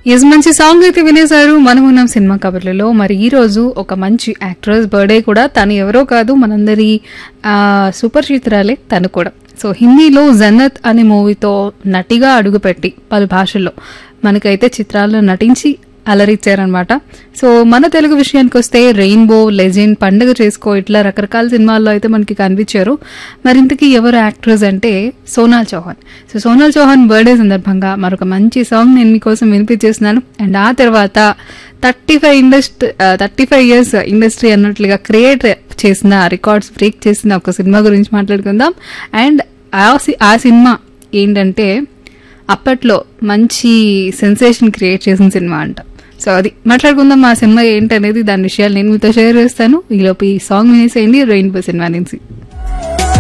yes మంచి song అయితే వినేశారు మనం ఉన్నాం సినిమా కబుర్లలో మరి ఈ రోజు ఒక మంచి యాక్ట్రెస్ బర్త్డే కూడా తను ఎవరో కాదు మనందరి ఆ, సుపరిచితురాలే తను కూడా సో హిందీలో జన్నత్ అనే మూవీతో నటిగా అడుగుపెట్టి పలు భాషల్లో మనకైతే చిత్రాల్లో నటించి అలరిచ్చారనమాట సో మన తెలుగు విషయానికి వస్తే రెయిన్బో లెజెండ్ పండుగ చేసుకో ఇట్లా రకరకాల సినిమాల్లో అయితే మనకి కనిపించారు మరింతకి ఎవరు యాక్ట్రెస్ అంటే సోనాల్ చౌహాన్ సో సోనాల్ చౌహాన్ బర్త్డే సందర్భంగా మరొక మంచి సాంగ్ నేను మీకోసం వినిపించేస్తున్నాను అండ్ ఆ తర్వాత thirty five industry thirty five years industry అన్నట్లుగా క్రియేట్ చేసిన రికార్డ్స్ బ్రేక్ చేసిన ఒక సినిమా గురించి మాట్లాడుకుందాం అండ్ ఆ సి- ఆ సినిమా ఏంటంటే అప్పట్లో మంచి సెన్సేషన్ క్రియేట్ చేసిన సినిమా అంట సో అది మాట్లాడుకుందాం ఆ సినిమా ఏంటనేది దాని విషయాలు నేను మీతో షేర్ చేస్తాను ఈలోపు ఈ సాంగ్ వినేసేయండి రెయిన్బో సినిమా నుంచి